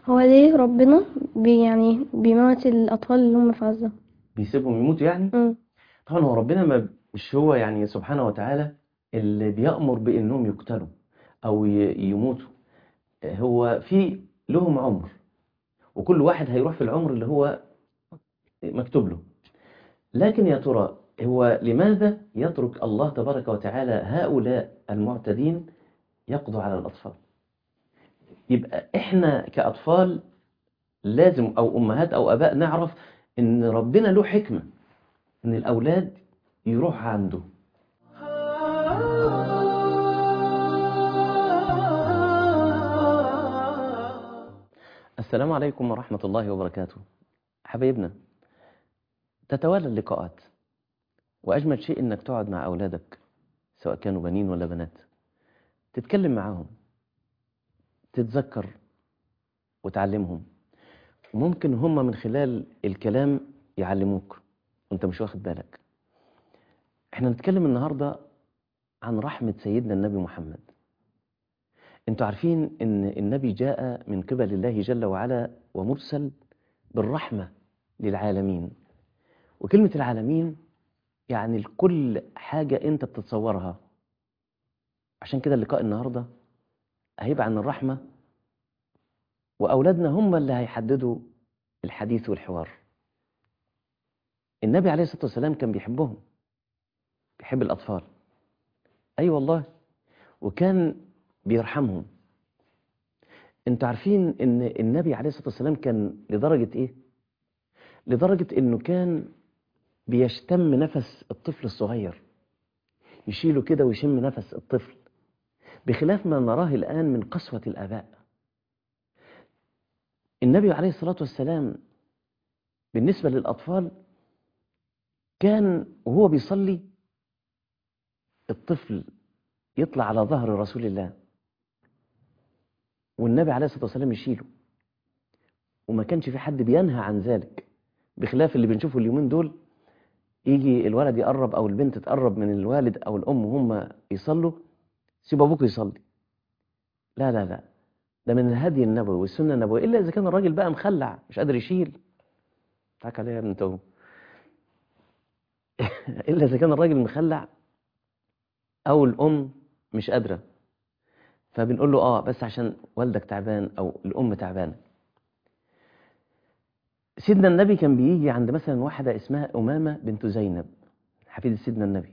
هو ليه ربنا بي يعني بيموت الأطفال اللي هم في غزة بيسيبهم يموتوا يعني مم. طبعا هو ربنا ما مش هو يعني سبحانه وتعالى اللي بيأمر بأنهم يقتلوا أو ي- يموتوا هو في لهم عمر وكل واحد هيروح في العمر اللي هو مكتوب له لكن يا ترى هو لماذا يترك الله تبارك وتعالى هؤلاء المعتدين يقضوا على الأطفال يبقى إحنا كأطفال لازم أو أمهات أو أباء نعرف إن ربنا له حكمة إن الأولاد يروح عنده السلام عليكم ورحمة الله وبركاته حبايبنا تتوالى اللقاءات وأجمل شيء إنك تقعد مع أولادك سواء كانوا بنين ولا بنات تتكلم معاهم تتذكر وتعلمهم وممكن هم من خلال الكلام يعلموك وانت مش واخد بالك احنا نتكلم النهاردة عن رحمة سيدنا النبي محمد انتوا عارفين ان النبي جاء من قبل الله جل وعلا ومرسل بالرحمة للعالمين وكلمة العالمين يعني لكل حاجة انت بتتصورها عشان كده اللقاء النهاردة هيبقى عن الرحمة وأولادنا هم اللي هيحددوا الحديث والحوار النبي عليه الصلاة والسلام كان بيحبهم بيحب الأطفال أي أيوة والله وكان بيرحمهم انتوا عارفين ان النبي عليه الصلاة والسلام كان لدرجة ايه لدرجة انه كان بيشتم نفس الطفل الصغير يشيله كده ويشم نفس الطفل بخلاف ما نراه الآن من قسوة الآباء النبي عليه الصلاة والسلام بالنسبة للأطفال كان وهو بيصلي الطفل يطلع على ظهر رسول الله والنبي عليه الصلاة والسلام يشيله وما كانش في حد بينهى عن ذلك بخلاف اللي بنشوفه اليومين دول يجي الولد يقرب أو البنت تقرب من الوالد أو الأم وهم يصلوا سيب أبوك يصلي لا لا لا ده من الهدي النبوي والسنة النبوية إلا إذا كان الراجل بقى مخلع مش قادر يشيل تعال عليها يا ابن تو إلا إذا كان الراجل مخلع أو الأم مش قادرة فبنقول له آه بس عشان والدك تعبان أو الأم تعبانة سيدنا النبي كان بيجي عند مثلا واحدة اسمها أمامة بنت زينب حفيدة سيدنا النبي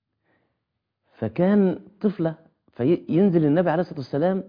فكان طفلة فينزل النبي عليه الصلاة والسلام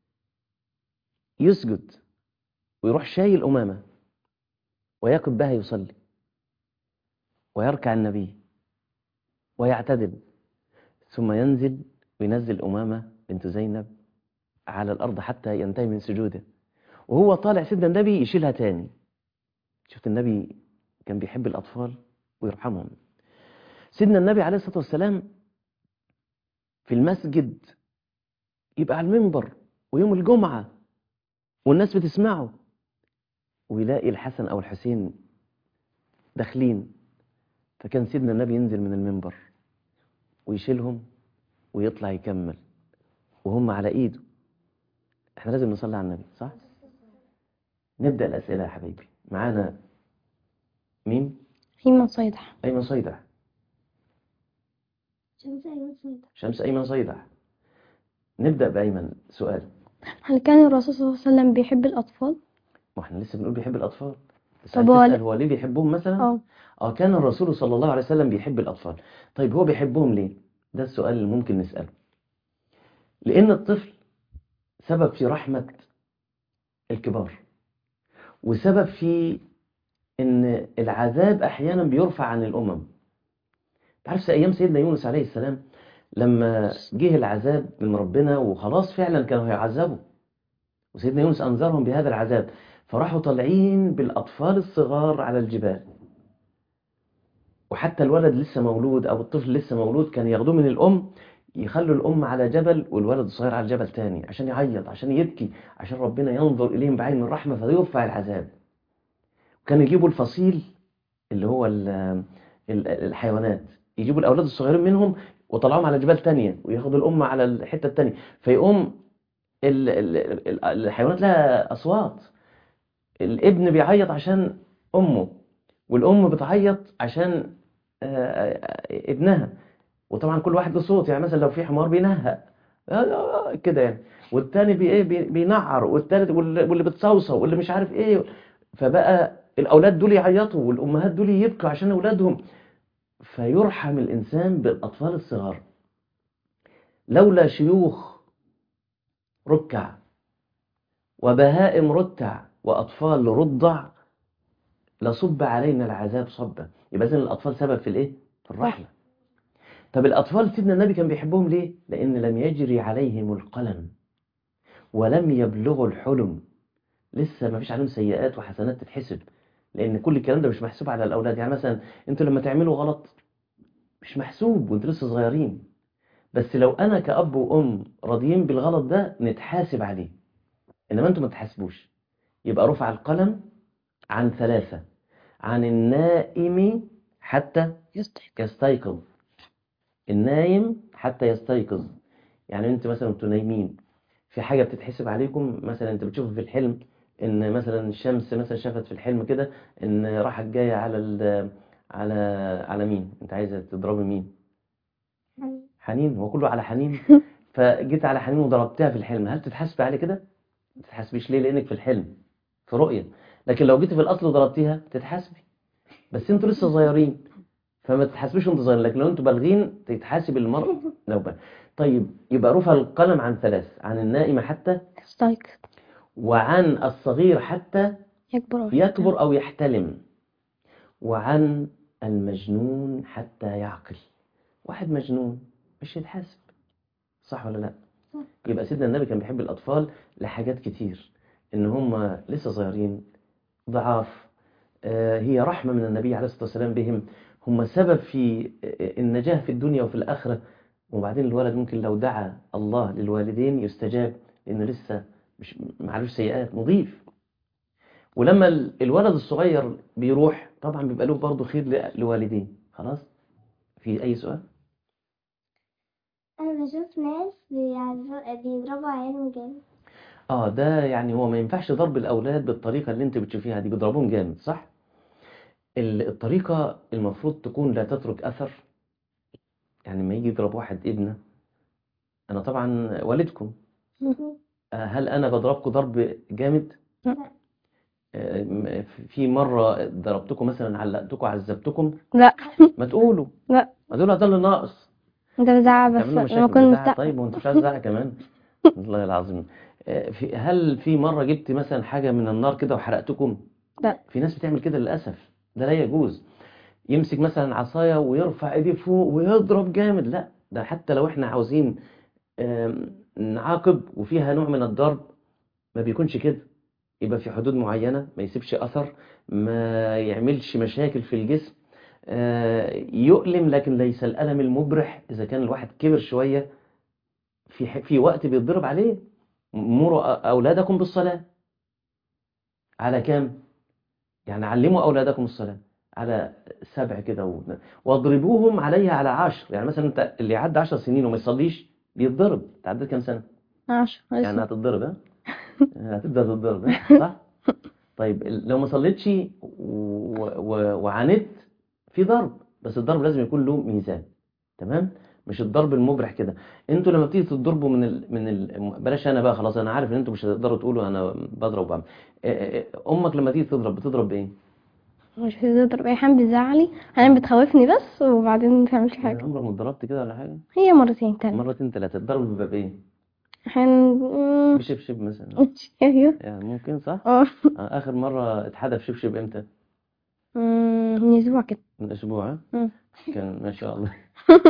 يسجد ويروح شايل أمامة ويقف بها يصلي ويركع النبي ويعتدل ثم ينزل وينزل أمامة بنت زينب على الأرض حتى ينتهي من سجوده وهو طالع سيدنا النبي يشيلها تاني شفت النبي كان بيحب الأطفال ويرحمهم سيدنا النبي عليه الصلاة والسلام في المسجد يبقى على المنبر ويوم الجمعة والناس بتسمعه ويلاقي الحسن أو الحسين داخلين فكان سيدنا النبي ينزل من المنبر ويشيلهم ويطلع يكمل وهم على ايده احنا لازم نصلي على النبي صح نبدأ الأسئلة يا حبيبي معانا مين أيمن صيدح أيمن صيدح شمس أيمن صيدح شمس أيمن صيدح نبدأ بأيمن سؤال هل كان الرسول صلى الله عليه وسلم بيحب الأطفال؟ ما احنا لسه بنقول بيحب الأطفال بس طب هو هتسأل هو ليه بيحبهم مثلا اه اه كان الرسول صلى الله عليه وسلم بيحب الأطفال طيب هو بيحبهم ليه ده السؤال اللي ممكن نسأله لأن الطفل سبب في رحمة الكبار وسبب في ان العذاب احيانا بيرفع عن الامم تعرف في ايام سيدنا يونس عليه السلام لما جه العذاب من ربنا وخلاص فعلا كانوا هيعذبوا وسيدنا يونس انذرهم بهذا العذاب فراحوا طالعين بالاطفال الصغار على الجبال وحتى الولد لسه مولود او الطفل لسه مولود كان ياخدوه من الام يخلوا الام على جبل والولد الصغير على جبل تاني عشان يعيط عشان يبكي عشان ربنا ينظر اليهم بعين الرحمه فيرفع العذاب كانوا يجيبوا الفصيل اللي هو ال- ال- الحيوانات يجيبوا الأولاد الصغيرين منهم وطلعوهم على جبال تانية وياخدوا الأم على الحتة التانية فيقوم ال- ال- ال- الحيوانات لها أصوات الابن بيعيط عشان امه والام بتعيط عشان آه، آه، ابنها وطبعا كل واحد له صوت يعني مثلا لو في حمار بينهق آه، آه، آه، كده يعني والتاني بي ايه بي- بينعر والتالت واللي واللي بتصوصو واللي مش عارف ايه فبقى الاولاد دول يعيطوا والامهات دول يبكوا عشان اولادهم فيرحم الانسان بالاطفال الصغار لولا شيوخ ركع وبهائم رتع واطفال رضع لصب علينا العذاب صبا يبقى اذا الاطفال سبب في الايه في الرحمه طب الاطفال سيدنا النبي كان بيحبهم ليه لان لم يجري عليهم القلم ولم يبلغوا الحلم لسه ما فيش عليهم سيئات وحسنات تتحسب لان كل الكلام ده مش محسوب على الاولاد يعني مثلا انتوا لما تعملوا غلط مش محسوب وانتوا لسه صغيرين بس لو انا كأب وام راضيين بالغلط ده نتحاسب عليه انما انتوا ما تحاسبوش يبقى رفع القلم عن ثلاثة عن النائم حتى يستيقظ يستيقظ النايم حتى يستيقظ يعني انت مثلا انتوا نايمين في حاجة بتتحسب عليكم مثلا انت بتشوفوا في الحلم ان مثلا الشمس مثلا شافت في الحلم كده ان راحت جاية على ال على على مين انت عايزة تضربي مين حنين هو كله على حنين فجيت على حنين وضربتها في الحلم هل تتحاسبي على كده ما تتحاسبيش ليه لانك في الحلم في رؤية لكن لو جيتي في الاصل وضربتيها تتحاسبي بس انتوا لسه صغيرين فما تتحاسبيش وانتوا صغيرين لكن لو انتوا بالغين تتحاسب المرء لو بل. طيب يبقى رفع القلم عن ثلاث عن النائم حتى يستيقظ وعن الصغير حتى يكبر أو يكبر أو يحتلم وعن المجنون حتى يعقل واحد مجنون مش يتحاسب صح ولا لا يبقى سيدنا النبي كان بيحب الأطفال لحاجات كتير إن هم لسه صغيرين ضعاف آه، هي رحمة من النبي عليه الصلاة والسلام بهم هم سبب في آه، النجاة في الدنيا وفي الآخرة وبعدين الولد ممكن لو دعا الله للوالدين يستجاب لأنه لسه مش معلوش سيئات نظيف ولما ال- الولد الصغير بيروح طبعا بيبقى له برضه خير ل- لوالديه خلاص في أي سؤال أنا بشوف ناس بيعذ- بيضربوا عيالهم جامد اه ده يعني هو ما ينفعش ضرب الأولاد بالطريقة اللي انت بتشوفيها دي بيضربوهم جامد صح ال- الطريقة المفروض تكون لا تترك أثر يعني لما يجي يضرب واحد ابنه أنا طبعا والدكم آه، هل أنا بضربكم ضرب جامد؟ لا. آه، م- في مرة ضربتكم مثلا علقتكم عذبتكم لا ما تقولوا لا ما تقولوا ده اللي ناقص انت بتزعق بس تعملوا لما مشاكل اكون بتزعق مستحق طيب وانت مش عايز تزعق كمان والله العظيم آه، في هل في مرة جبت مثلا حاجة من النار كده وحرقتكم لا في ناس بتعمل كده للأسف ده لا يجوز يمسك مثلا عصاية ويرفع ايديه فوق ويضرب جامد لا ده حتى لو احنا عاوزين آم، نعاقب وفيها نوع من الضرب ما بيكونش كده يبقى في حدود معينة ما يسيبش أثر ما يعملش مشاكل في الجسم آه، يؤلم لكن ليس الألم المبرح إذا كان الواحد كبر شوية في ح- في وقت بيتضرب عليه مروا أ- أولادكم بالصلاة على كام؟ يعني علموا أولادكم الصلاة على سبع كده و- واضربوهم عليها على عشر يعني مثلا انت اللي عدى عشر سنين وما يصليش بيتضرب انت عديت كام سنة؟ عشرة يعني هتتضرب ها؟ هتبدأ تتضرب ها؟ صح؟ طيب ال- لو ما صليتش و... و... وعاندت في ضرب بس الضرب لازم يكون له ميزان تمام؟ مش الضرب المبرح كده انتوا لما بتيجي تضربوا من ال... من ال... بلاش انا بقى خلاص انا عارف ان انتوا مش هتقدروا تقولوا انا بضرب وبعمل اه، اه، اه، امك لما تيجي تضرب بتضرب بايه؟ مش بتضرب اي حد بتزعلي انا بتخوفني بس وبعدين ما بتعملش يعني حاجة عمرك ما اتضربت كده ولا حاجة؟ هي مرتين تاني مرتين ثلاثة الضرب بيبقى بايه؟ احيانا مم، بشبشب مثلا ايوه يعني ممكن صح؟ اه اه، اخر مرة اتحدف شبشب امتى؟ مم، من اسبوع كده من اسبوع ها؟ مم. كان ما شاء الله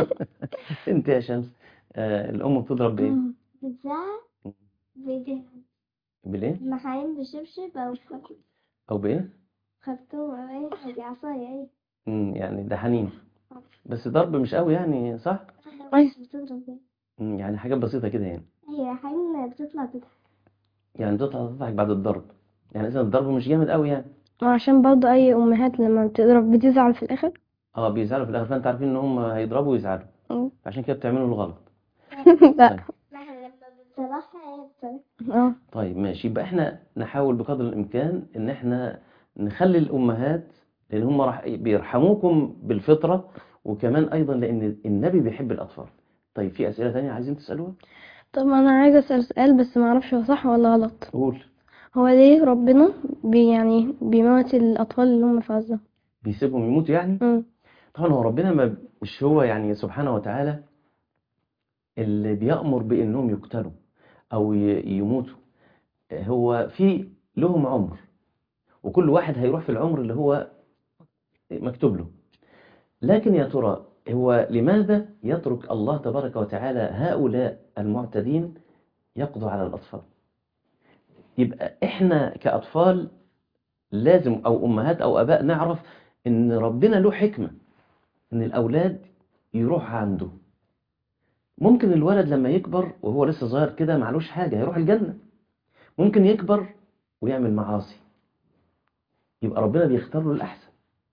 انت يا شمس آه الام بتضرب بايه مم. بتزعق بإيديها بالايه محايم بشبشب أو خ- او بايه خرطوم أو أي حاجة عصاية أي مم، يعني ده حنين بس ضرب مش قوي يعني صح حاجة مش بتضرب بيها. مم، يعني حاجات بسيطه كده يعني هي حين بتطلع تضحك يعني بتطلع تضحك بعد الضرب يعني اذا الضرب مش جامد قوي يعني وعشان برضو اي امهات لما بتضرب بتزعل في الاخر اه بيزعلوا في الاخر فانت عارفين ان هم هيضربوا ويزعلوا مم. عشان كده بتعملوا الغلط لا طيب نحن لما بصراحة هي بصراحة اه طيب ماشي يبقى احنا نحاول بقدر الامكان ان احنا نخلي الامهات لان هم راح بيرحموكم بالفطره وكمان ايضا لان النبي بيحب الاطفال طيب في اسئله ثانيه عايزين تسالوها طب انا عايزه اسال سؤال بس ما اعرفش هو صح ولا غلط قول هو ليه ربنا بي يعني بيموت الاطفال اللي هم في غزه بيسيبهم يموتوا يعني امم طبعا هو ربنا ما مش هو يعني سبحانه وتعالى اللي بيأمر بانهم يقتلوا او ي- يموتوا هو في لهم عمر وكل واحد هيروح في العمر اللي هو مكتوب له لكن يا ترى هو لماذا يترك الله تبارك وتعالى هؤلاء المعتدين يقضوا على الأطفال يبقى إحنا كأطفال لازم أو أمهات أو أباء نعرف إن ربنا له حكمة إن الأولاد يروح عنده ممكن الولد لما يكبر وهو لسه صغير كده معلوش حاجة هيروح الجنة ممكن يكبر ويعمل معاصي يبقى ربنا بيختار له الأحسن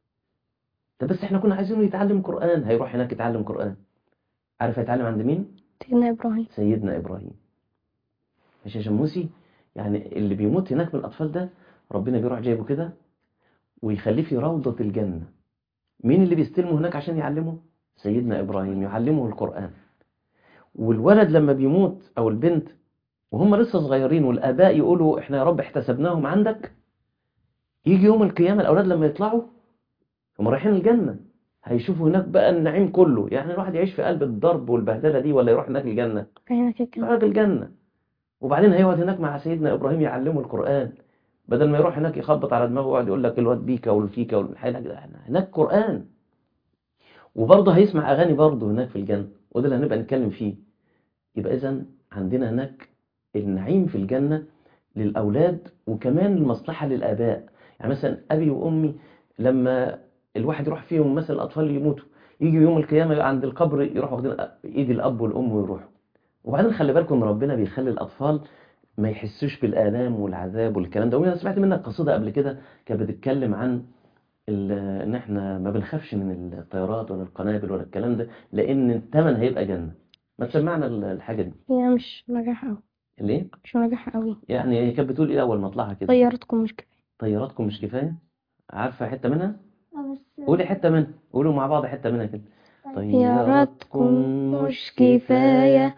طب بس احنا كنا عايزينه يتعلم قرآن هيروح هناك يتعلم قرآن عارف هيتعلم عند مين؟ سيدنا ابراهيم سيدنا إبراهيم مش يا شموسي يعني اللي بيموت هناك من الأطفال ده ربنا بيروح جايبه كده ويخليه في روضة الجنة مين اللي بيستلمه هناك عشان يعلمه؟ سيدنا إبراهيم يعلمه القرآن والولد لما بيموت أو البنت وهم لسه صغيرين والآباء يقولوا إحنا يا رب احتسبناهم عندك يجي يوم القيامة الأولاد لما يطلعوا هم رايحين الجنة هيشوفوا هناك بقى النعيم كله يعني الواحد يعيش في قلب الضرب والبهدلة دي ولا يروح هناك الجنة احنا كده يروح الجنة وبعدين هيقعد هناك مع سيدنا إبراهيم يعلمه القرآن بدل ما يروح هناك يخبط على دماغه ويقعد يقول لك الواد بيكا والفيكا والحاجة كده احنا هناك قرآن وبرضه هيسمع أغاني برضه هناك في الجنة وده اللي هنبقى نتكلم فيه يبقى إذا عندنا هناك النعيم في الجنة للأولاد وكمان المصلحة للآباء يعني مثلا أبي وأمي لما الواحد يروح فيهم مثلا الأطفال يموتوا يجي يوم القيامة عند القبر يروحوا واخدين إيد الأب والأم ويروحوا وبعدين خلي بالكم ربنا بيخلي الأطفال ما يحسوش بالآلام والعذاب والكلام ده وأنا سمعت منك قصيدة قبل كده كانت بتتكلم عن ال- إن إحنا ما بنخافش من الطيارات ولا القنابل ولا الكلام ده لأن الثمن هيبقى جنة ما تسمعنا ال- الحاجة دي هي مش نجاح قوي ليه؟ مش نجاح قوي يعني هي كانت بتقول إيه أول ما أطلعها كده طيارتكم مش كفايه طياراتكم مش كفاية عارفة حتة منها؟ اه بس قولي حتة منها قولوا مع بعض حتة منها كده طياراتكم مش كفاية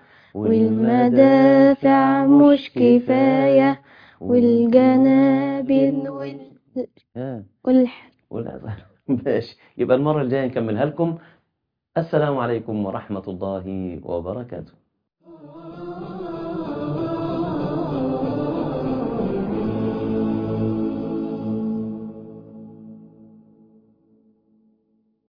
والمدافع مش كفاية والجنابل وال... آه. والح... ولا ماشي يبقى المرة الجاية نكملها لكم السلام عليكم ورحمة الله وبركاته